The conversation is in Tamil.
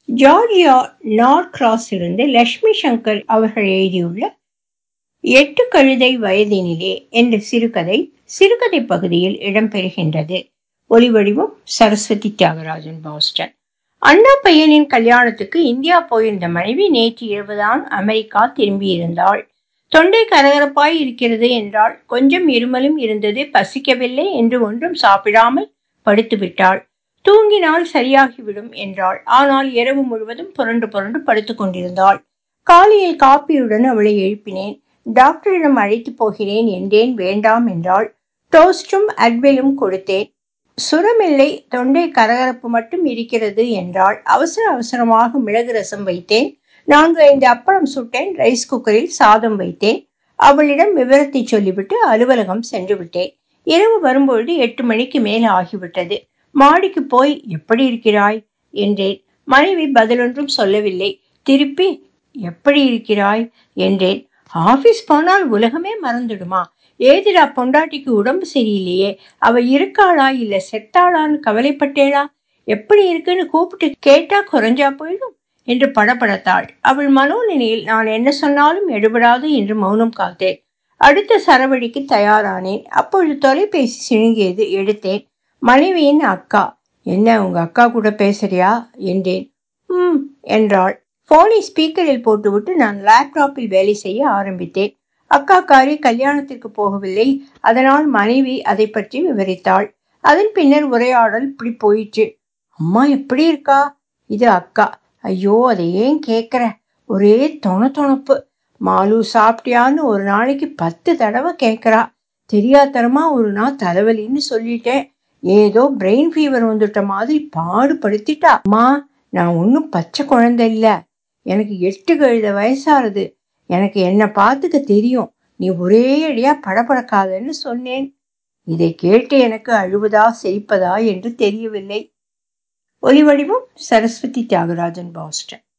ஜார்ஜியா நார்த் கிராஸிலிருந்து லட்சுமி சங்கர் அவர்கள் எழுதியுள்ள எட்டு கழுதை வயதினிலே என்ற சிறுகதை சிறுகதை பகுதியில் இடம்பெறுகின்றது ஒலிவடிவம் சரஸ்வதி தியாகராஜன் பாஸ்டன் அண்ணா பையனின் கல்யாணத்துக்கு இந்தியா போயிருந்த மனைவி நேற்று இரவுதான் அமெரிக்கா திரும்பியிருந்தாள் தொண்டை கரகரப்பாய் இருக்கிறது என்றால் கொஞ்சம் இருமலும் இருந்தது பசிக்கவில்லை என்று ஒன்றும் சாப்பிடாமல் படுத்து விட்டாள் தூங்கினால் சரியாகிவிடும் என்றாள் ஆனால் இரவு முழுவதும் புரண்டு புரண்டு படுத்துக் கொண்டிருந்தாள் காலையில் காப்பியுடன் அவளை எழுப்பினேன் டாக்டரிடம் அழைத்து போகிறேன் என்றேன் வேண்டாம் என்றாள் டோஸ்டும் அட்வெலும் கொடுத்தேன் சுரமில்லை தொண்டை கரகரப்பு மட்டும் இருக்கிறது என்றாள் அவசர அவசரமாக மிளகு ரசம் வைத்தேன் நான்கு ஐந்து அப்பளம் சுட்டேன் ரைஸ் குக்கரில் சாதம் வைத்தேன் அவளிடம் விவரத்தை சொல்லிவிட்டு அலுவலகம் சென்று விட்டேன் இரவு வரும்பொழுது எட்டு மணிக்கு மேல் ஆகிவிட்டது மாடிக்கு போய் எப்படி இருக்கிறாய் என்றேன் மனைவி பதிலொன்றும் சொல்லவில்லை திருப்பி எப்படி இருக்கிறாய் என்றேன் ஆபீஸ் போனால் உலகமே மறந்துடுமா ஏதிடா பொண்டாட்டிக்கு உடம்பு சரியில்லையே அவ இருக்காளா இல்ல செத்தாளான்னு கவலைப்பட்டேளா எப்படி இருக்குன்னு கூப்பிட்டு கேட்டா குறைஞ்சா போயிடும் என்று படபடத்தாள் அவள் மனோநிலையில் நான் என்ன சொன்னாலும் எடுபடாது என்று மௌனம் காத்தேன் அடுத்த சரவடிக்கு தயாரானேன் அப்பொழுது தொலைபேசி சிணுங்கியது எடுத்தேன் மனைவியின் அக்கா என்ன உங்க அக்கா கூட பேசுறியா என்றேன் ம் என்றாள் போனை ஸ்பீக்கரில் போட்டுவிட்டு நான் லேப்டாப்பில் வேலை செய்ய ஆரம்பித்தேன் அக்காக்காரி கல்யாணத்திற்கு போகவில்லை அதனால் மனைவி அதை பற்றி விவரித்தாள் அதன் பின்னர் உரையாடல் இப்படி போயிற்று அம்மா எப்படி இருக்கா இது அக்கா ஐயோ அதை ஏன் கேட்குற ஒரே தொண தொணப்பு மாலு சாப்பிட்டியான்னு ஒரு நாளைக்கு பத்து தடவை கேட்குறா தெரியாதரமா ஒரு நாள் தலைவலின்னு சொல்லிட்டேன் ஏதோ பிரெயின் ஃபீவர் வந்துட்ட மாதிரி பாடுபடுத்திட்டா அம்மா நான் ஒன்றும் பச்சை குழந்தை இல்லை எனக்கு எட்டு கழுத வயசாகுது எனக்கு என்னை பார்த்துக்க தெரியும் நீ ஒரே அடியா படபடக்காதன்னு சொன்னேன் இதை கேட்டு எனக்கு அழுவதா சிரிப்பதா என்று தெரியவில்லை ஒலிவடிவம் சரஸ்வதி தியாகராஜன் பாஸ்டன்